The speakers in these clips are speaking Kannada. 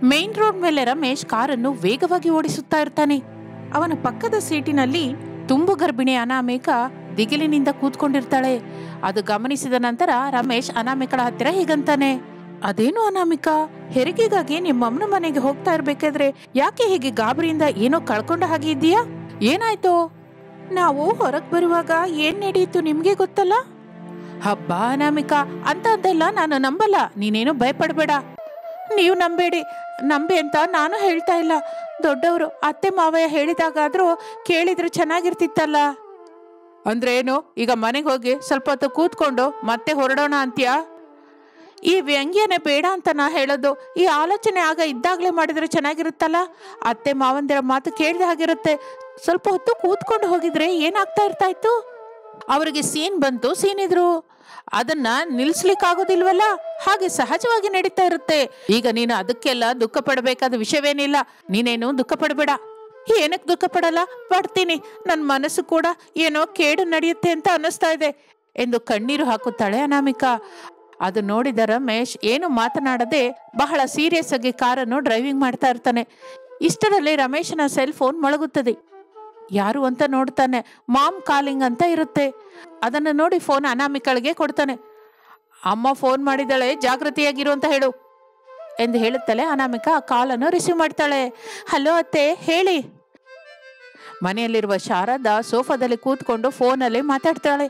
ಮೇನ್ ರೋಡ್ ಮೇಲೆ ರಮೇಶ್ ಕಾರನ್ನು ವೇಗವಾಗಿ ಓಡಿಸುತ್ತಾ ಇರ್ತಾನೆ ಅವನ ಪಕ್ಕದ ಸೀಟಿನಲ್ಲಿ ತುಂಬು ಗರ್ಭಿಣಿ ಅನಾಮಿಕ ದಿಗಿಲಿನಿಂದ ಕೂತ್ಕೊಂಡಿರ್ತಾಳೆ ಅದು ಗಮನಿಸಿದ ನಂತರ ರಮೇಶ್ ಅನಾಮಿಕಳ ಹತ್ತಿರ ಹೀಗಂತಾನೆ ಅದೇನು ಅನಾಮಿಕ ಹೆರಿಗೆಗಾಗಿ ನಿಮ್ಮಮ್ಮನ ಮನೆಗೆ ಹೋಗ್ತಾ ಇರ್ಬೇಕಾದ್ರೆ ಯಾಕೆ ಹೀಗೆ ಗಾಬರಿಯಿಂದ ಏನೋ ಕಳ್ಕೊಂಡ ಹಾಗೆ ಇದೆಯಾ ಏನಾಯ್ತು ನಾವು ಹೊರಗ್ ಬರುವಾಗ ಏನ್ ನಡೆಯಿತು ನಿಮ್ಗೆ ಗೊತ್ತಲ್ಲ ಹಬ್ಬ ಅನಾಮಿಕ ಅಂತ ಅಂತೆಲ್ಲ ನಾನು ನಂಬಲ್ಲ ನೀನೇನು ಭಯಪಡಬೇಡ ನೀವು ನಂಬೇಡಿ ನಂಬಿ ಅಂತ ನಾನು ಹೇಳ್ತಾ ಇಲ್ಲ ದೊಡ್ಡವರು ಅತ್ತೆ ಮಾವಯ್ಯ ಹೇಳಿದಾಗಾದ್ರೂ ಕೇಳಿದ್ರೆ ಚೆನ್ನಾಗಿರ್ತಿತ್ತಲ್ಲ ಅಂದ್ರೆ ಏನು ಈಗ ಮನೆಗೆ ಹೋಗಿ ಸ್ವಲ್ಪ ಹೊತ್ತು ಕೂತ್ಕೊಂಡು ಮತ್ತೆ ಹೊರಡೋಣ ಅಂತ್ಯಾ ಈ ವ್ಯಂಗ್ಯನೇ ಬೇಡ ಅಂತ ನಾ ಹೇಳೋದು ಈ ಆಲೋಚನೆ ಆಗ ಇದ್ದಾಗಲೇ ಮಾಡಿದ್ರೆ ಚೆನ್ನಾಗಿರುತ್ತಲ್ಲ ಅತ್ತೆ ಮಾವಂದಿರ ಮಾತು ಕೇಳಿದ ಹಾಗಿರುತ್ತೆ ಸ್ವಲ್ಪ ಹೊತ್ತು ಕೂತ್ಕೊಂಡು ಹೋಗಿದ್ರೆ ಏನಾಗ್ತಾ ಇರ್ತಾ ಇತ್ತು ಅವರಿಗೆ ಸೀನ್ ಬಂತು ಸೀನ್ ಇದ್ರು ಅದನ್ನ ನಿಲ್ಸ್ಲಿಕ್ಕಾಗೋದಿಲ್ವಲ್ಲ ಹಾಗೆ ಸಹಜವಾಗಿ ನಡೀತಾ ಇರುತ್ತೆ ಈಗ ನೀನು ಅದಕ್ಕೆಲ್ಲ ದುಃಖ ಪಡಬೇಕಾದ ವಿಷಯವೇನಿಲ್ಲ ನೀನೇನು ದುಃಖ ಪಡಬೇಡ ಏನಕ್ಕೆ ದುಃಖ ಪಡಲ್ಲ ಪಡ್ತೀನಿ ನನ್ನ ಮನಸ್ಸು ಕೂಡ ಏನೋ ಕೇಡು ನಡೆಯುತ್ತೆ ಅಂತ ಅನ್ನಿಸ್ತಾ ಇದೆ ಎಂದು ಕಣ್ಣೀರು ಹಾಕುತ್ತಾಳೆ ಅನಾಮಿಕಾ ಅದು ನೋಡಿದ ರಮೇಶ್ ಏನು ಮಾತನಾಡದೆ ಬಹಳ ಸೀರಿಯಸ್ ಆಗಿ ಕಾರನ್ನು ಡ್ರೈವಿಂಗ್ ಮಾಡ್ತಾ ಇರ್ತಾನೆ ಇಷ್ಟರಲ್ಲಿ ರಮೇಶನ ಸೆಲ್ ಫೋನ್ ಮೊಳಗುತ್ತದೆ ಯಾರು ಅಂತ ನೋಡ್ತಾನೆ ಮಾಮ್ ಕಾಲಿಂಗ್ ಅಂತ ಇರುತ್ತೆ ಅದನ್ನು ನೋಡಿ ಫೋನ್ ಅನಾಮಿಕಳಿಗೆ ಕೊಡ್ತಾನೆ ಅಮ್ಮ ಫೋನ್ ಮಾಡಿದಾಳೆ ಜಾಗೃತಿಯಾಗಿರು ಅಂತ ಹೇಳು ಎಂದು ಹೇಳುತ್ತಲೇ ಅನಾಮಿಕಾ ಆ ಕಾಲನ್ನು ರಿಸೀವ್ ಮಾಡ್ತಾಳೆ ಹಲೋ ಅತ್ತೆ ಹೇಳಿ ಮನೆಯಲ್ಲಿರುವ ಶಾರದಾ ಸೋಫಾದಲ್ಲಿ ಕೂತ್ಕೊಂಡು ಫೋನಲ್ಲಿ ಮಾತಾಡ್ತಾಳೆ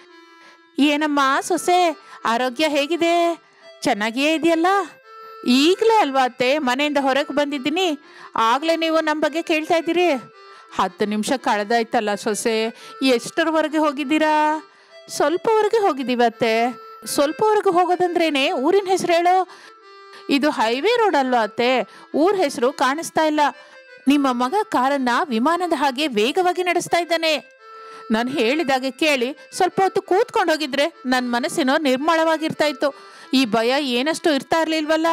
ಏನಮ್ಮ ಸೊಸೆ ಆರೋಗ್ಯ ಹೇಗಿದೆ ಚೆನ್ನಾಗಿಯೇ ಇದೆಯಲ್ಲ ಈಗಲೇ ಅಲ್ವಾ ಅತ್ತೆ ಮನೆಯಿಂದ ಹೊರಗೆ ಬಂದಿದ್ದೀನಿ ಆಗಲೇ ನೀವು ನಮ್ಮ ಬಗ್ಗೆ ಕೇಳ್ತಾ ಇದ್ದೀರಿ ಹತ್ತು ನಿಮಿಷ ಕಳೆದಾಯ್ತಲ್ಲ ಸೊಸೆ ಎಷ್ಟರವರೆಗೆ ಹೋಗಿದ್ದೀರಾ ಸ್ವಲ್ಪವರೆಗೆ ಹೋಗಿದ್ದೀವಿ ಅತ್ತೆ ಸ್ವಲ್ಪವರೆಗೆ ಹೋಗೋದಂದ್ರೇನೆ ಊರಿನ ಹೆಸರು ಹೇಳು ಇದು ಹೈವೇ ರೋಡ್ ಅಲ್ವಾ ಅತ್ತೆ ಊರ ಹೆಸರು ಕಾಣಿಸ್ತಾ ಇಲ್ಲ ನಿಮ್ಮ ಮಗ ಕಾರನ್ನ ವಿಮಾನದ ಹಾಗೆ ವೇಗವಾಗಿ ನಡೆಸ್ತಾ ಇದ್ದಾನೆ ನಾನು ಹೇಳಿದಾಗೆ ಕೇಳಿ ಸ್ವಲ್ಪ ಹೊತ್ತು ಕೂತ್ಕೊಂಡು ಹೋಗಿದ್ರೆ ನನ್ನ ಮನಸ್ಸಿನೋ ನಿರ್ಮಳವಾಗಿರ್ತಾ ಇತ್ತು ಈ ಭಯ ಏನಷ್ಟು ಇರ್ತಾ ಇರ್ಲಿಲ್ವಲ್ಲ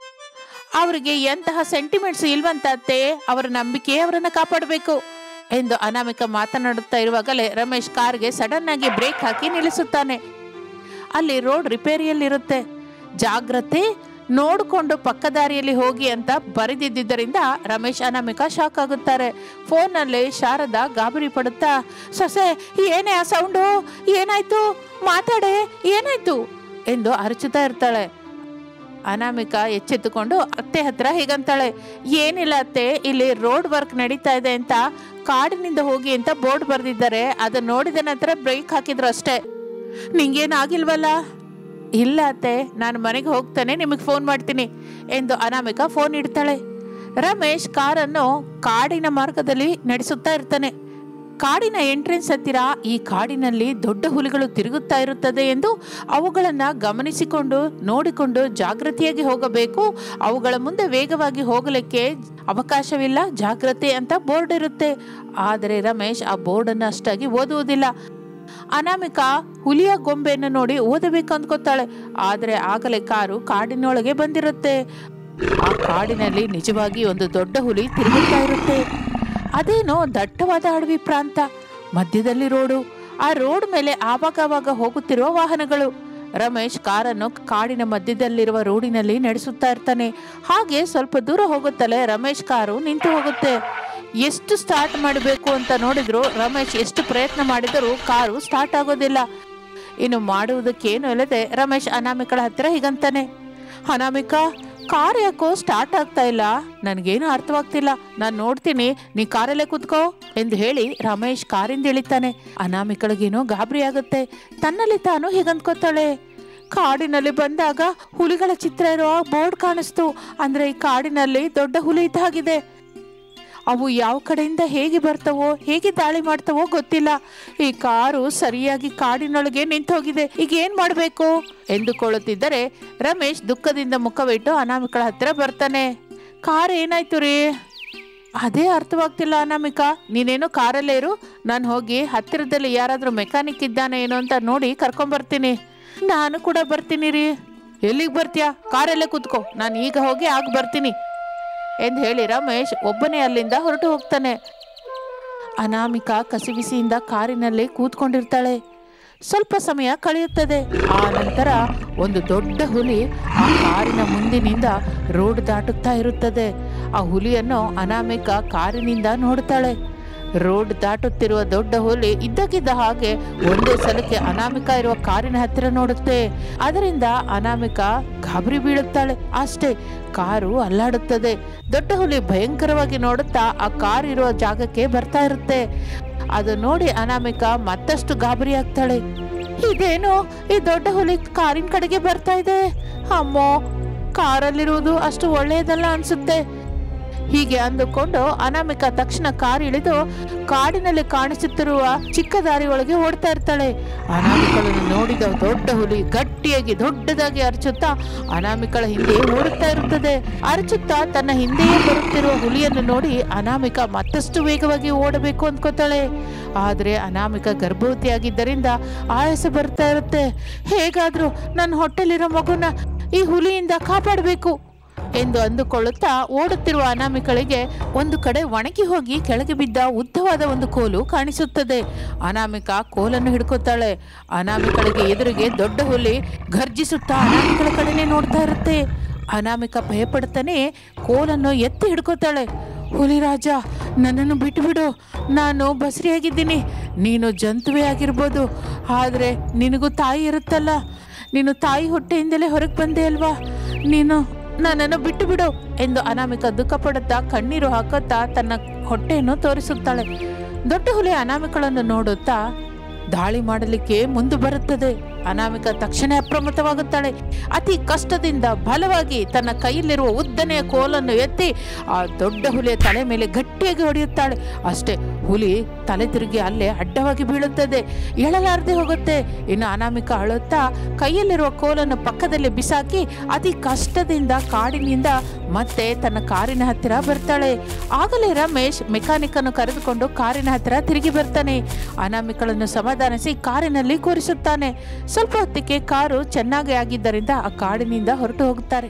ಅವರಿಗೆ ಎಂತಹ ಸೆಂಟಿಮೆಂಟ್ಸ್ ಇಲ್ವಂತ ಅತ್ತೆ ಅವರ ನಂಬಿಕೆ ಅವರನ್ನ ಕಾಪಾಡಬೇಕು ಎಂದು ಅನಾಮಿಕ ಮಾತನಾಡುತ್ತಾ ಇರುವಾಗಲೇ ರಮೇಶ್ ಕಾರ್ಗೆ ಸಡನ್ ಆಗಿ ಬ್ರೇಕ್ ಹಾಕಿ ನಿಲ್ಲಿಸುತ್ತಾನೆ ಅಲ್ಲಿ ರೋಡ್ ರಿಪೇರಿಯಲ್ಲಿರುತ್ತೆ ಜಾಗ್ರತೆ ನೋಡಿಕೊಂಡು ಪಕ್ಕ ದಾರಿಯಲ್ಲಿ ಹೋಗಿ ಅಂತ ಬರೆದಿದ್ದರಿಂದ ರಮೇಶ್ ಅನಾಮಿಕ ಶಾಕ್ ಆಗುತ್ತಾರೆ ಫೋನಲ್ಲಿ ಶಾರದಾ ಗಾಬರಿ ಪಡುತ್ತಾ ಸೊಸೆ ಏನೇ ಆ ಸೌಂಡು ಏನಾಯ್ತು ಮಾತಾಡೆ ಏನಾಯ್ತು ಎಂದು ಅರಚುತ್ತಾ ಇರ್ತಾಳೆ ಅನಾಮಿಕ ಎಚ್ಚೆತ್ತುಕೊಂಡು ಅತ್ತೆ ಹತ್ರ ಹೀಗಂತಾಳೆ ಏನಿಲ್ಲ ಅತ್ತೆ ಇಲ್ಲಿ ರೋಡ್ ವರ್ಕ್ ನಡೀತಾ ಇದೆ ಅಂತ ಕಾಡಿನಿಂದ ಹೋಗಿ ಅಂತ ಬೋರ್ಡ್ ಬರೆದಿದ್ದಾರೆ ಅದನ್ನ ನೋಡಿದ ನಂತರ ಬ್ರೇಕ್ ಹಾಕಿದ್ರು ಅಷ್ಟೇ ನಿಂಗೇನಾಗಿಲ್ವಲ್ಲ ಇಲ್ಲ ಅತ್ತೆ ನಾನು ಮನೆಗೆ ಹೋಗ್ತಾನೆ ನಿಮಗೆ ಫೋನ್ ಮಾಡ್ತೀನಿ ಎಂದು ಅನಾಮಿಕ ಫೋನ್ ಇಡ್ತಾಳೆ ರಮೇಶ್ ಕಾರನ್ನು ಕಾಡಿನ ಮಾರ್ಗದಲ್ಲಿ ನಡೆಸುತ್ತಾ ಇರ್ತಾನೆ ಕಾಡಿನ ಎಂಟ್ರೆನ್ಸ್ ಹತ್ತಿರ ಈ ಕಾಡಿನಲ್ಲಿ ದೊಡ್ಡ ಹುಲಿಗಳು ತಿರುಗುತ್ತಾ ಇರುತ್ತದೆ ಎಂದು ಅವುಗಳನ್ನು ಗಮನಿಸಿಕೊಂಡು ನೋಡಿಕೊಂಡು ಜಾಗೃತಿಯಾಗಿ ಹೋಗಬೇಕು ಅವುಗಳ ಮುಂದೆ ವೇಗವಾಗಿ ಹೋಗಲಿಕ್ಕೆ ಅವಕಾಶವಿಲ್ಲ ಜಾಗ್ರತೆ ಅಂತ ಬೋರ್ಡ್ ಇರುತ್ತೆ ಆದರೆ ರಮೇಶ್ ಆ ಬೋರ್ಡನ್ನು ಅಷ್ಟಾಗಿ ಓದುವುದಿಲ್ಲ ಅನಾಮಿಕಾ ಹುಲಿಯ ಗೊಂಬೆಯನ್ನು ನೋಡಿ ಓದಬೇಕು ಅಂದ್ಕೊತಾಳೆ ಆದರೆ ಆಗಲೇ ಕಾರು ಕಾಡಿನೊಳಗೆ ಬಂದಿರುತ್ತೆ ಆ ಕಾಡಿನಲ್ಲಿ ನಿಜವಾಗಿ ಒಂದು ದೊಡ್ಡ ಹುಲಿ ತಿರುಗುತ್ತಾ ಇರುತ್ತೆ ಅದೇನೋ ದಟ್ಟವಾದ ಅಡವಿ ಪ್ರಾಂತ ಮಧ್ಯದಲ್ಲಿ ರೋಡು ಆ ರೋಡ್ ಮೇಲೆ ಆವಾಗವಾಗ ಹೋಗುತ್ತಿರುವ ವಾಹನಗಳು ರಮೇಶ್ ಕಾರನ್ನು ಕಾಡಿನ ಮಧ್ಯದಲ್ಲಿರುವ ರೋಡಿನಲ್ಲಿ ನಡೆಸುತ್ತಾ ಇರ್ತಾನೆ ಹಾಗೆ ಸ್ವಲ್ಪ ದೂರ ಹೋಗುತ್ತಲೇ ರಮೇಶ್ ಕಾರು ನಿಂತು ಹೋಗುತ್ತೆ ಎಷ್ಟು ಸ್ಟಾರ್ಟ್ ಮಾಡಬೇಕು ಅಂತ ನೋಡಿದ್ರು ರಮೇಶ್ ಎಷ್ಟು ಪ್ರಯತ್ನ ಮಾಡಿದರೂ ಕಾರು ಸ್ಟಾರ್ಟ್ ಆಗೋದಿಲ್ಲ ಇನ್ನು ಮಾಡುವುದಕ್ಕೇನು ಇಲ್ಲದೆ ರಮೇಶ್ ಅನಾಮಿಕಳ ಹತ್ತಿರ ಹೀಗಂತಾನೆ ಅನಾಮಿಕಾ ಕಾರ್ ಯಾಕೋ ಸ್ಟಾರ್ಟ್ ಆಗ್ತಾ ಇಲ್ಲ ನನಗೇನು ಅರ್ಥವಾಗ್ತಿಲ್ಲ ನಾನು ನೋಡ್ತೀನಿ ನೀ ಕಾರಲ್ಲೇ ಕೂತ್ಕೋ ಎಂದು ಹೇಳಿ ರಮೇಶ್ ಕಾರಿಂದ ಇಳಿತಾನೆ ಅನಾಮಿಕಳಿಗೇನೋ ಗಾಬರಿ ಆಗುತ್ತೆ ತನ್ನಲ್ಲಿ ತಾನು ಹೀಗಂದ್ಕೋತಾಳೆ ಕಾಡಿನಲ್ಲಿ ಬಂದಾಗ ಹುಲಿಗಳ ಚಿತ್ರ ಇರೋ ಬೋರ್ಡ್ ಕಾಣಿಸ್ತು ಅಂದ್ರೆ ಈ ಕಾಡಿನಲ್ಲಿ ದೊಡ್ಡ ಹುಲಿ ಇದ್ದಾಗಿದೆ ಅವು ಯಾವ ಕಡೆಯಿಂದ ಹೇಗೆ ಬರ್ತವೋ ಹೇಗೆ ದಾಳಿ ಮಾಡ್ತವೋ ಗೊತ್ತಿಲ್ಲ ಈ ಕಾರು ಸರಿಯಾಗಿ ಕಾಡಿನೊಳಗೆ ನಿಂತು ಹೋಗಿದೆ ಈಗ ಏನ್ ಮಾಡ್ಬೇಕು ಎಂದುಕೊಳ್ಳುತ್ತಿದ್ದರೆ ರಮೇಶ್ ದುಃಖದಿಂದ ಮುಖವಿಟ್ಟು ಅನಾಮಿಕಳ ಹತ್ತಿರ ಬರ್ತಾನೆ ಕಾರ್ ಏನಾಯ್ತು ರೀ ಅದೇ ಅರ್ಥವಾಗ್ತಿಲ್ಲ ಅನಾಮಿಕಾ ನೀನೇನೋ ಕಾರಲ್ಲೇ ಇರು ನಾನು ಹೋಗಿ ಹತ್ತಿರದಲ್ಲಿ ಯಾರಾದರೂ ಮೆಕ್ಯಾನಿಕ್ ಇದ್ದಾನೆ ಏನೋ ಅಂತ ನೋಡಿ ಕರ್ಕೊಂಬರ್ತೀನಿ ನಾನು ಕೂಡ ಬರ್ತೀನಿ ರೀ ಎಲ್ಲಿಗೆ ಬರ್ತೀಯಾ ಕಾರಲ್ಲೇ ಕೂತ್ಕೋ ನಾನು ಈಗ ಹೋಗಿ ಆಗ ಬರ್ತೀನಿ ಎಂದು ಹೇಳಿ ರಮೇಶ್ ಒಬ್ಬನೇ ಅಲ್ಲಿಂದ ಹೊರಟು ಹೋಗ್ತಾನೆ ಅನಾಮಿಕಾ ಕಸಿವಿಸಿಯಿಂದ ಕಾರಿನಲ್ಲಿ ಕೂತ್ಕೊಂಡಿರ್ತಾಳೆ ಸ್ವಲ್ಪ ಸಮಯ ಕಳೆಯುತ್ತದೆ ಆ ನಂತರ ಒಂದು ದೊಡ್ಡ ಹುಲಿ ಆ ಕಾರಿನ ಮುಂದಿನಿಂದ ರೋಡ್ ದಾಟುತ್ತಾ ಇರುತ್ತದೆ ಆ ಹುಲಿಯನ್ನು ಅನಾಮಿಕ ಕಾರಿನಿಂದ ನೋಡುತ್ತಾಳೆ ರೋಡ್ ದಾಟುತ್ತಿರುವ ದೊಡ್ಡ ಹುಲಿ ಇದ್ದಕ್ಕಿದ್ದ ಹಾಗೆ ಒಂದೇ ಸಲಕ್ಕೆ ಅನಾಮಿಕ ಇರುವ ಕಾರಿನ ಹತ್ತಿರ ನೋಡುತ್ತೆ ಅದರಿಂದ ಅನಾಮಿಕ ಗಾಬರಿ ಬೀಳುತ್ತಾಳೆ ಅಷ್ಟೇ ಕಾರು ಅಲ್ಲಾಡುತ್ತದೆ ದೊಡ್ಡ ಹುಲಿ ಭಯಂಕರವಾಗಿ ನೋಡುತ್ತಾ ಆ ಕಾರ್ ಇರುವ ಜಾಗಕ್ಕೆ ಬರ್ತಾ ಇರುತ್ತೆ ಅದು ನೋಡಿ ಅನಾಮಿಕ ಮತ್ತಷ್ಟು ಗಾಬರಿ ಆಗ್ತಾಳೆ ಇದೇನು ಈ ದೊಡ್ಡ ಹುಲಿ ಕಾರಿನ ಕಡೆಗೆ ಬರ್ತಾ ಇದೆ ಅಮ್ಮೋ ಕಾರಲ್ಲಿರುವುದು ಅಷ್ಟು ಒಳ್ಳೆಯದಲ್ಲ ಅನ್ಸುತ್ತೆ ಹೀಗೆ ಅಂದುಕೊಂಡು ಅನಾಮಿಕ ತಕ್ಷಣ ಕಾರ್ ಇಳಿದು ಕಾಡಿನಲ್ಲಿ ಕಾಣಿಸುತ್ತಿರುವ ಚಿಕ್ಕ ದಾರಿ ಒಳಗೆ ಓಡ್ತಾ ಇರ್ತಾಳೆ ಅನಾಮಿಕಳನ್ನು ನೋಡಿದ ದೊಡ್ಡ ಹುಲಿ ಗಟ್ಟಿಯಾಗಿ ದೊಡ್ಡದಾಗಿ ಅರಚುತ್ತಾ ಅನಾಮಿಕಳ ಹಿಂದೆ ಓಡುತ್ತಾ ಇರುತ್ತದೆ ಅರಚುತ್ತಾ ತನ್ನ ಹಿಂದೆಯೇ ಬರುತ್ತಿರುವ ಹುಲಿಯನ್ನು ನೋಡಿ ಅನಾಮಿಕ ಮತ್ತಷ್ಟು ವೇಗವಾಗಿ ಓಡಬೇಕು ಅಂದ್ಕೋತಾಳೆ ಆದರೆ ಅನಾಮಿಕ ಗರ್ಭವತಿಯಾಗಿದ್ದರಿಂದ ಆಯಾಸ ಬರ್ತಾ ಇರುತ್ತೆ ಹೇಗಾದ್ರೂ ನನ್ನ ಹೊಟ್ಟೆಲಿರೋ ಮಗುನ ಈ ಹುಲಿಯಿಂದ ಕಾಪಾಡಬೇಕು ಎಂದು ಅಂದುಕೊಳ್ಳುತ್ತಾ ಓಡುತ್ತಿರುವ ಅನಾಮಿಕಳಿಗೆ ಒಂದು ಕಡೆ ಒಣಗಿ ಹೋಗಿ ಕೆಳಗೆ ಬಿದ್ದ ಉದ್ದವಾದ ಒಂದು ಕೋಲು ಕಾಣಿಸುತ್ತದೆ ಅನಾಮಿಕ ಕೋಲನ್ನು ಹಿಡ್ಕೊತಾಳೆ ಅನಾಮಿಕಳಿಗೆ ಎದುರಿಗೆ ದೊಡ್ಡ ಹುಲಿ ಗರ್ಜಿಸುತ್ತಾ ಅನಾಮಿಕಳ ಕಡೆನೇ ನೋಡ್ತಾ ಇರುತ್ತೆ ಅನಾಮಿಕ ಭಯಪಡ್ತಾನೆ ಕೋಲನ್ನು ಎತ್ತಿ ಹಿಡ್ಕೋತಾಳೆ ಹುಲಿ ರಾಜ ನನ್ನನ್ನು ಬಿಟ್ಟುಬಿಡು ನಾನು ಬಸರಿಯಾಗಿದ್ದೀನಿ ನೀನು ಜಂತುವೇ ಆಗಿರ್ಬೋದು ಆದರೆ ನಿನಗೂ ತಾಯಿ ಇರುತ್ತಲ್ಲ ನೀನು ತಾಯಿ ಹೊಟ್ಟೆಯಿಂದಲೇ ಹೊರಗೆ ಬಂದೆ ಅಲ್ವಾ ನೀನು ನನ್ನನ್ನು ಬಿಟ್ಟು ಬಿಡು ಎಂದು ಅನಾಮಿಕ ದುಃಖ ಪಡುತ್ತಾ ಕಣ್ಣೀರು ಹಾಕುತ್ತಾ ತನ್ನ ಹೊಟ್ಟೆಯನ್ನು ತೋರಿಸುತ್ತಾಳೆ ದೊಡ್ಡ ಹುಲಿ ಅನಾಮಿಕಳನ್ನು ನೋಡುತ್ತಾ ದಾಳಿ ಮಾಡಲಿಕ್ಕೆ ಮುಂದೆ ಬರುತ್ತದೆ ಅನಾಮಿಕ ತಕ್ಷಣ ಅಪ್ರಮತ್ತವಾಗುತ್ತಾಳೆ ಅತಿ ಕಷ್ಟದಿಂದ ಬಲವಾಗಿ ತನ್ನ ಕೈಯಲ್ಲಿರುವ ಉದ್ದನೆಯ ಕೋಲನ್ನು ಎತ್ತಿ ಆ ದೊಡ್ಡ ಹುಲಿಯ ತಲೆ ಮೇಲೆ ಗಟ್ಟಿಯಾಗಿ ಹೊಡೆಯುತ್ತಾಳೆ ಅಷ್ಟೇ ಹುಲಿ ತಲೆ ತಿರುಗಿ ಅಲ್ಲೇ ಅಡ್ಡವಾಗಿ ಬೀಳುತ್ತದೆ ಎಳಲಾರದೆ ಹೋಗುತ್ತೆ ಇನ್ನು ಅನಾಮಿಕ ಅಳುತ್ತಾ ಕೈಯಲ್ಲಿರುವ ಕೋಲನ್ನು ಪಕ್ಕದಲ್ಲಿ ಬಿಸಾಕಿ ಅತಿ ಕಷ್ಟದಿಂದ ಕಾಡಿನಿಂದ ಮತ್ತೆ ತನ್ನ ಕಾರಿನ ಹತ್ತಿರ ಬರ್ತಾಳೆ ಆಗಲೇ ರಮೇಶ್ ಮೆಕ್ಯಾನಿಕ್ ಅನ್ನು ಕರೆದುಕೊಂಡು ಕಾರಿನ ಹತ್ತಿರ ತಿರುಗಿ ಬರ್ತಾನೆ ಅನಾಮಿಕಳನ್ನು ಸಮಾಧಾನಿಸಿ ಕಾರಿನಲ್ಲಿ ಕೂರಿಸುತ್ತಾನೆ ಸ್ವಲ್ಪ ಹೊತ್ತಿಗೆ ಕಾರು ಚೆನ್ನಾಗಿ ಆಗಿದ್ದರಿಂದ ಆ ಕಾಡಿನಿಂದ ಹೊರಟು ಹೋಗುತ್ತಾರೆ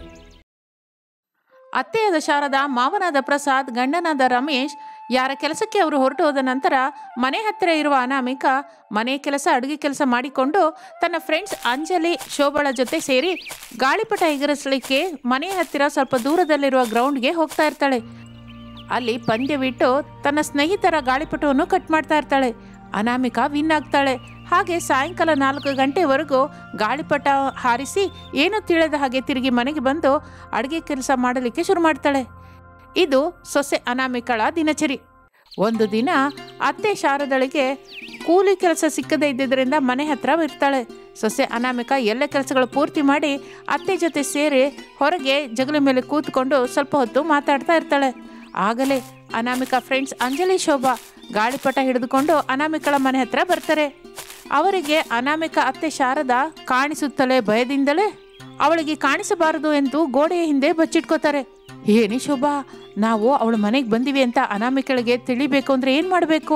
ಅತ್ತೆಯಾದ ಶಾರದಾ ಮಾವನಾದ ಪ್ರಸಾದ್ ಗಂಡನಾದ ರಮೇಶ್ ಯಾರ ಕೆಲಸಕ್ಕೆ ಅವರು ಹೊರಟು ಹೋದ ನಂತರ ಮನೆ ಹತ್ತಿರ ಇರುವ ಅನಾಮಿಕ ಮನೆ ಕೆಲಸ ಅಡುಗೆ ಕೆಲಸ ಮಾಡಿಕೊಂಡು ತನ್ನ ಫ್ರೆಂಡ್ಸ್ ಅಂಜಲಿ ಶೋಭಳ ಜೊತೆ ಸೇರಿ ಗಾಳಿಪಟ ಎಗರಿಸಲಿಕ್ಕೆ ಮನೆ ಹತ್ತಿರ ಸ್ವಲ್ಪ ದೂರದಲ್ಲಿರುವ ಗ್ರೌಂಡ್ಗೆ ಹೋಗ್ತಾ ಇರ್ತಾಳೆ ಅಲ್ಲಿ ಪಂದ್ಯವಿಟ್ಟು ತನ್ನ ಸ್ನೇಹಿತರ ಗಾಳಿಪಟವನ್ನು ಕಟ್ ಮಾಡ್ತಾ ಇರ್ತಾಳೆ ಅನಾಮಿಕ ವಿನ್ ಆಗ್ತಾಳೆ ಹಾಗೆ ಸಾಯಂಕಾಲ ನಾಲ್ಕು ಗಂಟೆವರೆಗೂ ಗಾಳಿಪಟ ಹಾರಿಸಿ ಏನೂ ತಿಳಿದ ಹಾಗೆ ತಿರುಗಿ ಮನೆಗೆ ಬಂದು ಅಡುಗೆ ಕೆಲಸ ಮಾಡಲಿಕ್ಕೆ ಶುರು ಮಾಡ್ತಾಳೆ ಇದು ಸೊಸೆ ಅನಾಮಿಕಳ ದಿನಚರಿ ಒಂದು ದಿನ ಅತ್ತೆ ಶಾರದಳಿಗೆ ಕೂಲಿ ಕೆಲಸ ಸಿಕ್ಕದೇ ಇದ್ದಿದ್ದರಿಂದ ಮನೆ ಹತ್ರ ಇರ್ತಾಳೆ ಸೊಸೆ ಅನಾಮಿಕ ಎಲ್ಲ ಕೆಲಸಗಳು ಪೂರ್ತಿ ಮಾಡಿ ಅತ್ತೆ ಜೊತೆ ಸೇರಿ ಹೊರಗೆ ಜಗಲಿ ಮೇಲೆ ಕೂತ್ಕೊಂಡು ಸ್ವಲ್ಪ ಹೊತ್ತು ಮಾತಾಡ್ತಾ ಇರ್ತಾಳೆ ಆಗಲೇ ಅನಾಮಿಕ ಫ್ರೆಂಡ್ಸ್ ಅಂಜಲಿ ಶೋಭಾ ಗಾಳಿಪಟ ಹಿಡಿದುಕೊಂಡು ಅನಾಮಿಕಳ ಮನೆ ಹತ್ರ ಬರ್ತಾರೆ ಅವರಿಗೆ ಅನಾಮಿಕ ಅತ್ತೆ ಶಾರದಾ ಕಾಣಿಸುತ್ತಲೇ ಭಯದಿಂದಲೇ ಅವಳಿಗೆ ಕಾಣಿಸಬಾರದು ಎಂದು ಗೋಡೆಯ ಹಿಂದೆ ಬಚ್ಚಿಟ್ಕೋತಾರೆ ಏನಿ ಶೋಭಾ ನಾವು ಅವಳ ಮನೆಗೆ ಬಂದಿವಿ ಅಂತ ಅನಾಮಿಕಳಿಗೆ ತಿಳಿಬೇಕು ಅಂದ್ರೆ ಏನು ಮಾಡಬೇಕು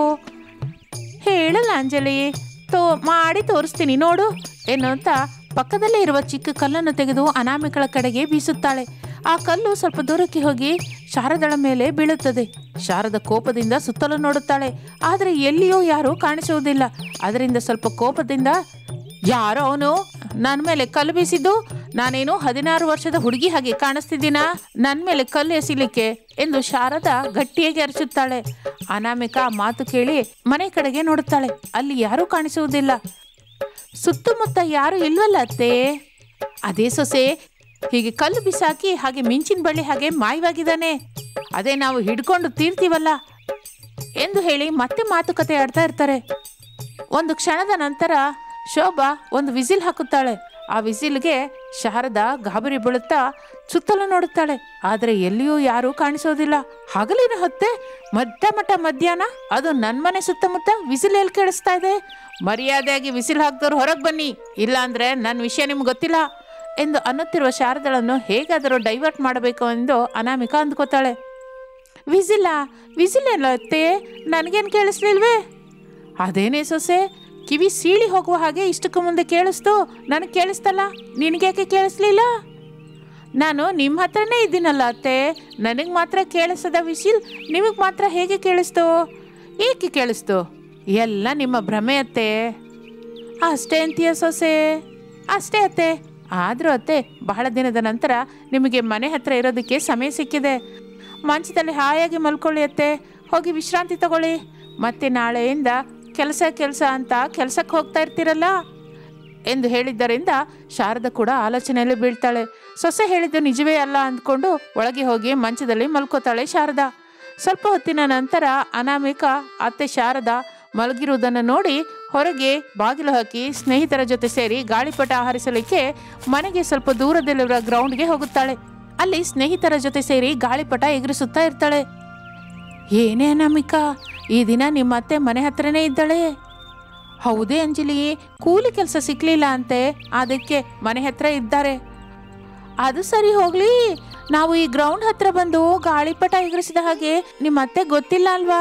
ಹೇಳಲ್ಲ ಅಂಜಲಿ ತೋ ಮಾಡಿ ತೋರಿಸ್ತೀನಿ ನೋಡು ಎನ್ನುವಂತ ಪಕ್ಕದಲ್ಲೇ ಇರುವ ಚಿಕ್ಕ ಕಲ್ಲನ್ನು ತೆಗೆದು ಅನಾಮಿಕಳ ಕಡೆಗೆ ಬೀಸುತ್ತಾಳೆ ಆ ಕಲ್ಲು ಸ್ವಲ್ಪ ದೂರಕ್ಕೆ ಹೋಗಿ ಶಾರದಳ ಮೇಲೆ ಬೀಳುತ್ತದೆ ಶಾರದ ಕೋಪದಿಂದ ಸುತ್ತಲೂ ನೋಡುತ್ತಾಳೆ ಆದರೆ ಎಲ್ಲಿಯೂ ಯಾರೂ ಕಾಣಿಸುವುದಿಲ್ಲ ಅದರಿಂದ ಸ್ವಲ್ಪ ಕೋಪದಿಂದ ಯಾರೋ ಅವನು ನನ್ನ ಮೇಲೆ ಕಲ್ಲು ಬೀಸಿದ್ದು ನಾನೇನು ಹದಿನಾರು ವರ್ಷದ ಹುಡುಗಿ ಹಾಗೆ ಕಾಣಿಸ್ತಿದ್ದೀನಾ ನನ್ನ ಮೇಲೆ ಕಲ್ಲು ಎಸಿಲಿಕ್ಕೆ ಎಂದು ಶಾರದಾ ಗಟ್ಟಿಯಾಗಿ ಅರಚುತ್ತಾಳೆ ಅನಾಮಿಕ ಆ ಮಾತು ಕೇಳಿ ಮನೆ ಕಡೆಗೆ ನೋಡುತ್ತಾಳೆ ಅಲ್ಲಿ ಯಾರೂ ಕಾಣಿಸುವುದಿಲ್ಲ ಸುತ್ತಮುತ್ತ ಯಾರು ಇಲ್ವಲ್ಲ ಅತ್ತೆ ಅದೇ ಸೊಸೆ ಹೀಗೆ ಕಲ್ಲು ಬಿಸಾಕಿ ಹಾಗೆ ಮಿಂಚಿನ ಬಳ್ಳಿ ಹಾಗೆ ಮಾಯವಾಗಿದ್ದಾನೆ ಅದೇ ನಾವು ಹಿಡ್ಕೊಂಡು ತೀರ್ತೀವಲ್ಲ ಎಂದು ಹೇಳಿ ಮತ್ತೆ ಮಾತುಕತೆ ಆಡ್ತಾ ಇರ್ತಾರೆ ಒಂದು ಕ್ಷಣದ ನಂತರ ಶೋಭಾ ಒಂದು ವಿಸಿಲ್ ಹಾಕುತ್ತಾಳೆ ಆ ವಿಸಿಲ್ಗೆ ಶಾರದಾ ಗಾಬರಿ ಬೀಳುತ್ತಾ ಸುತ್ತಲೂ ನೋಡುತ್ತಾಳೆ ಆದರೆ ಎಲ್ಲಿಯೂ ಯಾರೂ ಕಾಣಿಸೋದಿಲ್ಲ ಹಗಲಿನ ಹೊತ್ತೆ ಮಧ್ಯ ಮಧ್ಯಾಹ್ನ ಅದು ನನ್ನ ಮನೆ ಸುತ್ತಮುತ್ತ ವಿಸಿಲ್ ಎಲ್ಲಿ ಕೇಳಿಸ್ತಾ ಇದೆ ಮರ್ಯಾದೆಯಾಗಿ ವಿಸಿಲ್ ಹಾಕ್ದವ್ರು ಹೊರಗೆ ಬನ್ನಿ ಇಲ್ಲಾಂದ್ರೆ ನನ್ನ ವಿಷಯ ನಿಮ್ಗೆ ಗೊತ್ತಿಲ್ಲ ಎಂದು ಅನ್ನುತ್ತಿರುವ ಶಾರದಳನ್ನು ಹೇಗಾದರೂ ಡೈವರ್ಟ್ ಮಾಡಬೇಕು ಎಂದು ಅನಾಮಿಕ ಅಂದ್ಕೋತಾಳೆ ವಿಸಿಲ್ಲ ವಿಸಿಲ್ ಎಲ್ಲ ಅತ್ತೆ ನನಗೇನು ಕೇಳಿಸ್ಲಿಲ್ವೇ ಅದೇನೇ ಸೊಸೆ ಕಿವಿ ಸೀಳಿ ಹೋಗುವ ಹಾಗೆ ಇಷ್ಟಕ್ಕೂ ಮುಂದೆ ಕೇಳಿಸ್ತು ನನಗೆ ಕೇಳಿಸ್ತಲ್ಲ ನಿನಗ್ಯಾಕೆ ಕೇಳಿಸ್ಲಿಲ್ಲ ನಾನು ನಿಮ್ಮ ಹತ್ರನೇ ಇದ್ದೀನಲ್ಲ ಅತ್ತೆ ನನಗೆ ಮಾತ್ರ ಕೇಳಿಸದ ವಿಸಿಲ್ ನಿಮಗೆ ಮಾತ್ರ ಹೇಗೆ ಕೇಳಿಸ್ತು ಏಕೆ ಕೇಳಿಸ್ತು ಎಲ್ಲ ನಿಮ್ಮ ಭ್ರಮೆ ಅತ್ತೆ ಅಷ್ಟೇ ಅಂತೀಯ ಸೊಸೆ ಅಷ್ಟೇ ಅತ್ತೆ ಆದರೂ ಅತ್ತೆ ಬಹಳ ದಿನದ ನಂತರ ನಿಮಗೆ ಮನೆ ಹತ್ರ ಇರೋದಕ್ಕೆ ಸಮಯ ಸಿಕ್ಕಿದೆ ಮಂಚದಲ್ಲಿ ಹಾಯಾಗಿ ಮಲ್ಕೊಳ್ಳಿ ಅತ್ತೆ ಹೋಗಿ ವಿಶ್ರಾಂತಿ ತಗೊಳ್ಳಿ ಮತ್ತೆ ನಾಳೆಯಿಂದ ಕೆಲಸ ಕೆಲಸ ಅಂತ ಕೆಲಸಕ್ಕೆ ಹೋಗ್ತಾ ಇರ್ತೀರಲ್ಲ ಎಂದು ಹೇಳಿದ್ದರಿಂದ ಶಾರದ ಕೂಡ ಆಲೋಚನೆಯಲ್ಲಿ ಬೀಳ್ತಾಳೆ ಸೊಸೆ ಹೇಳಿದ್ದು ನಿಜವೇ ಅಲ್ಲ ಅಂದ್ಕೊಂಡು ಒಳಗೆ ಹೋಗಿ ಮಂಚದಲ್ಲಿ ಮಲ್ಕೋತಾಳೆ ಶಾರದಾ ಸ್ವಲ್ಪ ಹೊತ್ತಿನ ನಂತರ ಅನಾಮಿಕ ಅತ್ತೆ ಶಾರದಾ ಮಲಗಿರುವುದನ್ನು ನೋಡಿ ಹೊರಗೆ ಬಾಗಿಲು ಹಾಕಿ ಸ್ನೇಹಿತರ ಜೊತೆ ಸೇರಿ ಗಾಳಿಪಟ ಆಹರಿಸಲಿಕ್ಕೆ ಮನೆಗೆ ಸ್ವಲ್ಪ ದೂರದಲ್ಲಿರುವ ಗ್ರೌಂಡ್ಗೆ ಹೋಗುತ್ತಾಳೆ ಅಲ್ಲಿ ಸ್ನೇಹಿತರ ಜೊತೆ ಸೇರಿ ಗಾಳಿಪಟ ಎಗರಿಸುತ್ತಾ ಇರ್ತಾಳೆ ಏನೇ ಅನಾಮಿಕಾ ಈ ದಿನ ನಿಮ್ಮ ಅತ್ತೆ ಮನೆ ಹತ್ರನೇ ಇದ್ದಾಳೆ ಹೌದೇ ಅಂಜಲಿ ಕೂಲಿ ಕೆಲಸ ಸಿಕ್ಲಿಲ್ಲ ಅಂತೆ ಅದಕ್ಕೆ ಮನೆ ಹತ್ರ ಇದ್ದಾರೆ ಅದು ಸರಿ ಹೋಗ್ಲಿ ನಾವು ಈ ಗ್ರೌಂಡ್ ಹತ್ರ ಬಂದು ಗಾಳಿಪಟ ಎಗರಿಸಿದ ಹಾಗೆ ನಿಮ್ಮ ಅತ್ತೆ ಗೊತ್ತಿಲ್ಲ ಅಲ್ವಾ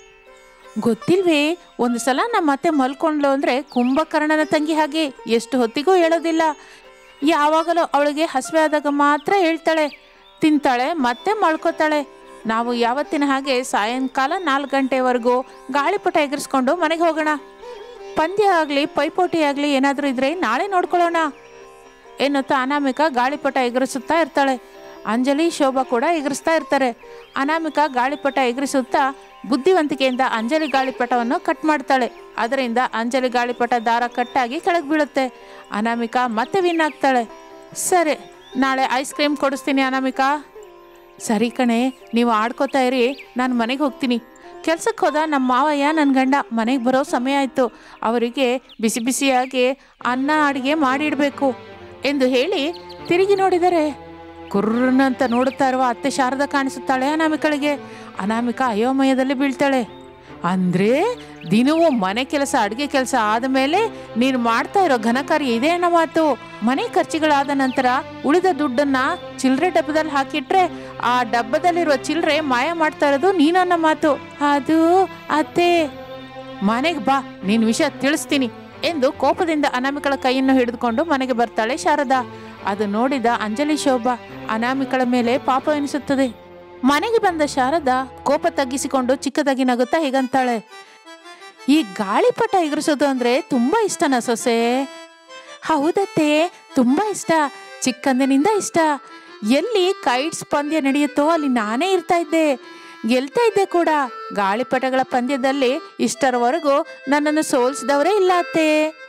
ಗೊತ್ತಿಲ್ವೇ ಒಂದು ಸಲ ನಮ್ಮ ಅತ್ತೆ ಮಲ್ಕೊಂಡ್ಲು ಅಂದ್ರೆ ಕುಂಭಕರ್ಣನ ತಂಗಿ ಹಾಗೆ ಎಷ್ಟು ಹೊತ್ತಿಗೂ ಹೇಳೋದಿಲ್ಲ ಯಾವಾಗಲೂ ಅವಳಿಗೆ ಹಸಿವೆ ಆದಾಗ ಮಾತ್ರ ಹೇಳ್ತಾಳೆ ತಿಂತಾಳೆ ಮತ್ತೆ ಮಲ್ಕೋತಾಳೆ ನಾವು ಯಾವತ್ತಿನ ಹಾಗೆ ಸಾಯಂಕಾಲ ನಾಲ್ಕು ಗಂಟೆವರೆಗೂ ಗಾಳಿಪಟ ಎಗರಿಸ್ಕೊಂಡು ಮನೆಗೆ ಹೋಗೋಣ ಪಂದ್ಯ ಆಗಲಿ ಪೈಪೋಟಿ ಆಗಲಿ ಏನಾದರೂ ಇದ್ರೆ ನಾಳೆ ನೋಡ್ಕೊಳ್ಳೋಣ ಎನ್ನುತ್ತಾ ಅನಾಮಿಕ ಗಾಳಿಪಟ ಎಗರಿಸುತ್ತಾ ಇರ್ತಾಳೆ ಅಂಜಲಿ ಶೋಭಾ ಕೂಡ ಎಗರಿಸ್ತಾ ಇರ್ತಾರೆ ಅನಾಮಿಕ ಗಾಳಿಪಟ ಎಗರಿಸುತ್ತಾ ಬುದ್ಧಿವಂತಿಕೆಯಿಂದ ಅಂಜಲಿ ಗಾಳಿಪಟವನ್ನು ಕಟ್ ಮಾಡ್ತಾಳೆ ಅದರಿಂದ ಅಂಜಲಿ ಗಾಳಿಪಟ ದಾರ ಕಟ್ಟಾಗಿ ಕೆಳಗೆ ಬೀಳುತ್ತೆ ಅನಾಮಿಕ ಮತ್ತೆ ವಿನ್ ಆಗ್ತಾಳೆ ಸರಿ ನಾಳೆ ಐಸ್ ಕ್ರೀಮ್ ಕೊಡಿಸ್ತೀನಿ ಅನಾಮಿಕಾ ಸರಿ ಕಣೆ ನೀವು ಆಡ್ಕೋತಾ ಇರಿ ನಾನು ಮನೆಗೆ ಹೋಗ್ತೀನಿ ಕೆಲ್ಸಕ್ಕೆ ಹೋದ ನಮ್ಮ ಮಾವಯ್ಯ ನನ್ನ ಗಂಡ ಮನೆಗೆ ಬರೋ ಸಮಯ ಆಯಿತು ಅವರಿಗೆ ಬಿಸಿ ಬಿಸಿಯಾಗಿ ಅನ್ನ ಅಡಿಗೆ ಮಾಡಿಡಬೇಕು ಎಂದು ಹೇಳಿ ತಿರುಗಿ ನೋಡಿದರೆ ಕುರ್ರನಂತ ನೋಡುತ್ತಾ ಇರುವ ಅತ್ತೆ ಶಾರದಾ ಕಾಣಿಸುತ್ತಾಳೆ ಅನಾಮಿಕಳಿಗೆ ಅನಾಮಿಕ ಅಯೋಮಯದಲ್ಲಿ ಬೀಳ್ತಾಳೆ ಅಂದ್ರೆ ದಿನವೂ ಮನೆ ಕೆಲಸ ಅಡುಗೆ ಕೆಲಸ ಆದ ಮೇಲೆ ನೀನು ಮಾಡ್ತಾ ಇರೋ ಘನಕಾರ್ಯ ಇದೆ ಅನ್ನೋ ಮಾತು ಮನೆ ಖರ್ಚುಗಳಾದ ನಂತರ ಉಳಿದ ದುಡ್ಡನ್ನ ಚಿಲ್ಲರೆ ಡಬ್ಬದಲ್ಲಿ ಹಾಕಿಟ್ರೆ ಆ ಡಬ್ಬದಲ್ಲಿರುವ ಚಿಲ್ಲರೆ ಮಾಯ ಮಾಡ್ತಾ ಇರೋದು ನೀನನ್ನ ಮಾತು ಅದು ಅತ್ತೆ ಮನೆಗೆ ಬಾ ನಿನ್ ವಿಷಯ ತಿಳಿಸ್ತೀನಿ ಎಂದು ಕೋಪದಿಂದ ಅನಾಮಿಕಳ ಕೈಯನ್ನು ಹಿಡಿದುಕೊಂಡು ಮನೆಗೆ ಬರ್ತಾಳೆ ಶಾರದಾ ಅದು ನೋಡಿದ ಅಂಜಲಿ ಶೋಭಾ ಅನಾಮಿಕಳ ಮೇಲೆ ಪಾಪ ಎನಿಸುತ್ತದೆ ಮನೆಗೆ ಬಂದ ಶಾರದಾ ಕೋಪ ತಗ್ಗಿಸಿಕೊಂಡು ಚಿಕ್ಕದಾಗಿ ನಗುತ್ತಾ ಹೀಗಂತಾಳೆ ಈ ಗಾಳಿಪಟ ಎಗರಿಸೋದು ಅಂದ್ರೆ ತುಂಬಾ ಇಷ್ಟನಾ ಸೊಸೆ ಹೌದತ್ತೆ ತುಂಬಾ ಇಷ್ಟ ಚಿಕ್ಕಂದಿನಿಂದ ಇಷ್ಟ ಎಲ್ಲಿ ಕೈಟ್ಸ್ ಪಂದ್ಯ ನಡೆಯುತ್ತೋ ಅಲ್ಲಿ ನಾನೇ ಇರ್ತಾ ಇದ್ದೆ ಗೆಲ್ತಾ ಇದ್ದೆ ಕೂಡ ಗಾಳಿಪಟಗಳ ಪಂದ್ಯದಲ್ಲಿ ಇಷ್ಟರವರೆಗೂ ನನ್ನನ್ನು ಸೋಲಿಸಿದವರೇ ಇಲ್ಲ ಅತ್ತೆ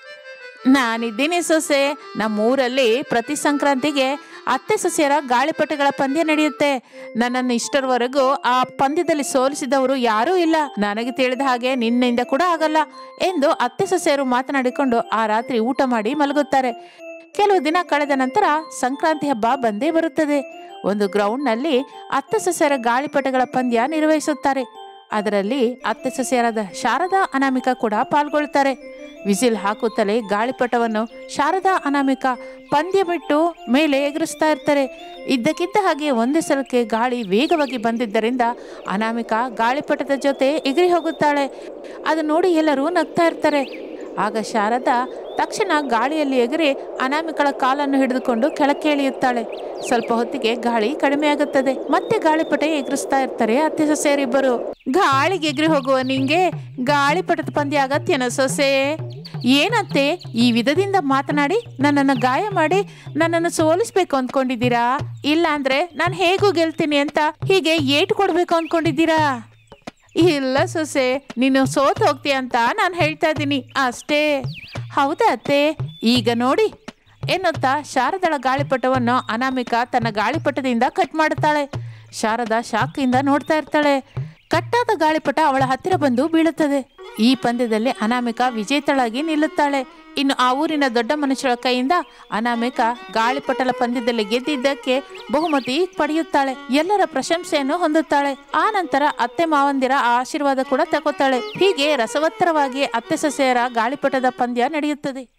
ನಾನಿದ್ದೀನಿ ಸೊಸೆ ನಮ್ಮೂರಲ್ಲಿ ಪ್ರತಿ ಸಂಕ್ರಾಂತಿಗೆ ಅತ್ತೆ ಸೊಸೆಯರ ಗಾಳಿಪಟಗಳ ಪಂದ್ಯ ನಡೆಯುತ್ತೆ ನನ್ನನ್ನು ಇಷ್ಟರವರೆಗೂ ಆ ಪಂದ್ಯದಲ್ಲಿ ಸೋಲಿಸಿದವರು ಯಾರೂ ಇಲ್ಲ ನನಗೆ ತಿಳಿದ ಹಾಗೆ ನಿನ್ನೆಯಿಂದ ಕೂಡ ಆಗಲ್ಲ ಎಂದು ಅತ್ತೆ ಸೊಸೆಯರು ಮಾತನಾಡಿಕೊಂಡು ಆ ರಾತ್ರಿ ಊಟ ಮಾಡಿ ಮಲಗುತ್ತಾರೆ ಕೆಲವು ದಿನ ಕಳೆದ ನಂತರ ಸಂಕ್ರಾಂತಿ ಹಬ್ಬ ಬಂದೇ ಬರುತ್ತದೆ ಒಂದು ಗ್ರೌಂಡ್ನಲ್ಲಿ ಅತ್ತೆ ಸೊಸೆಯರ ಗಾಳಿಪಟಗಳ ಪಂದ್ಯ ನಿರ್ವಹಿಸುತ್ತಾರೆ ಅದರಲ್ಲಿ ಅತ್ತೆ ಸೊಸೆಯರಾದ ಶಾರದಾ ಅನಾಮಿಕಾ ಕೂಡ ಪಾಲ್ಗೊಳ್ತಾರೆ ವಿಸಿಲ್ ಹಾಕುತ್ತಲೇ ಗಾಳಿಪಟವನ್ನು ಶಾರದಾ ಅನಾಮಿಕಾ ಪಂದ್ಯ ಬಿಟ್ಟು ಮೇಲೆ ಎಗರಿಸ್ತಾ ಇರ್ತಾರೆ ಇದ್ದಕ್ಕಿದ್ದ ಹಾಗೆ ಒಂದೇ ಸಲಕ್ಕೆ ಗಾಳಿ ವೇಗವಾಗಿ ಬಂದಿದ್ದರಿಂದ ಅನಾಮಿಕಾ ಗಾಳಿಪಟದ ಜೊತೆ ಎಗರಿ ಹೋಗುತ್ತಾಳೆ ಅದು ನೋಡಿ ಎಲ್ಲರೂ ನಗ್ತಾ ಇರ್ತಾರೆ ಆಗ ಶಾರದಾ ತಕ್ಷಣ ಗಾಳಿಯಲ್ಲಿ ಎಗರಿ ಅನಾಮಿಕಳ ಕಾಲನ್ನು ಹಿಡಿದುಕೊಂಡು ಕೆಳಕ್ಕೆ ಇಳಿಯುತ್ತಾಳೆ ಸ್ವಲ್ಪ ಹೊತ್ತಿಗೆ ಗಾಳಿ ಕಡಿಮೆ ಆಗುತ್ತದೆ ಮತ್ತೆ ಗಾಳಿಪಟ ಎಗರಿಸ್ತಾ ಇರ್ತಾರೆ ಅತ್ತೆ ಸೊಸೆಯರಿಬ್ಬರು ಗಾಳಿಗೆ ಎಗರಿ ಹೋಗುವ ನಿಂಗೆ ಗಾಳಿಪಟದ ಪಂದ್ಯ ಅಗತ್ಯನ ಸೊಸೆ ಏನತ್ತೆ ಈ ವಿಧದಿಂದ ಮಾತನಾಡಿ ನನ್ನನ್ನು ಗಾಯ ಮಾಡಿ ನನ್ನನ್ನು ಸೋಲಿಸ್ಬೇಕು ಅಂದ್ಕೊಂಡಿದ್ದೀರಾ ಇಲ್ಲ ಅಂದ್ರೆ ನಾನು ಹೇಗೂ ಗೆಲ್ತೀನಿ ಅಂತ ಹೀಗೆ ಏಟು ಕೊಡ್ಬೇಕು ಅಂದ್ಕೊಂಡಿದ್ದೀರಾ ಇಲ್ಲ ಸೊಸೆ ನೀನು ಸೋತ್ ಹೋಗ್ತೀಯ ಅಂತ ನಾನು ಹೇಳ್ತಾ ಇದ್ದೀನಿ ಅಷ್ಟೇ ಹೌದಾ ಅತ್ತೆ ಈಗ ನೋಡಿ ಎನ್ನುತ್ತಾ ಶಾರದಳ ಗಾಳಿಪಟವನ್ನು ಅನಾಮಿಕಾ ತನ್ನ ಗಾಳಿಪಟದಿಂದ ಕಟ್ ಮಾಡುತ್ತಾಳೆ ಶಾರದಾ ಶಾಕಿಂದ ನೋಡ್ತಾ ಇರ್ತಾಳೆ ಕಟ್ಟಾದ ಗಾಳಿಪಟ ಅವಳ ಹತ್ತಿರ ಬಂದು ಬೀಳುತ್ತದೆ ಈ ಪಂದ್ಯದಲ್ಲಿ ಅನಾಮಿಕಾ ವಿಜೇತಳಾಗಿ ನಿಲ್ಲುತ್ತಾಳೆ ಇನ್ನು ಆ ಊರಿನ ದೊಡ್ಡ ಮನುಷ್ಯರ ಕೈಯಿಂದ ಅನಾಮಿಕಾ ಗಾಳಿಪಟಲ ಪಂದ್ಯದಲ್ಲಿ ಗೆದ್ದಿದ್ದಕ್ಕೆ ಬಹುಮತಿ ಪಡೆಯುತ್ತಾಳೆ ಎಲ್ಲರ ಪ್ರಶಂಸೆಯನ್ನು ಹೊಂದುತ್ತಾಳೆ ಆ ನಂತರ ಅತ್ತೆ ಮಾವಂದಿರ ಆಶೀರ್ವಾದ ಕೂಡ ತಗೋತಾಳೆ ಹೀಗೆ ರಸವತ್ತರವಾಗಿ ಅತ್ತೆ ಸೊಸೆಯರ ಗಾಳಿಪಟದ ಪಂದ್ಯ ನಡೆಯುತ್ತದೆ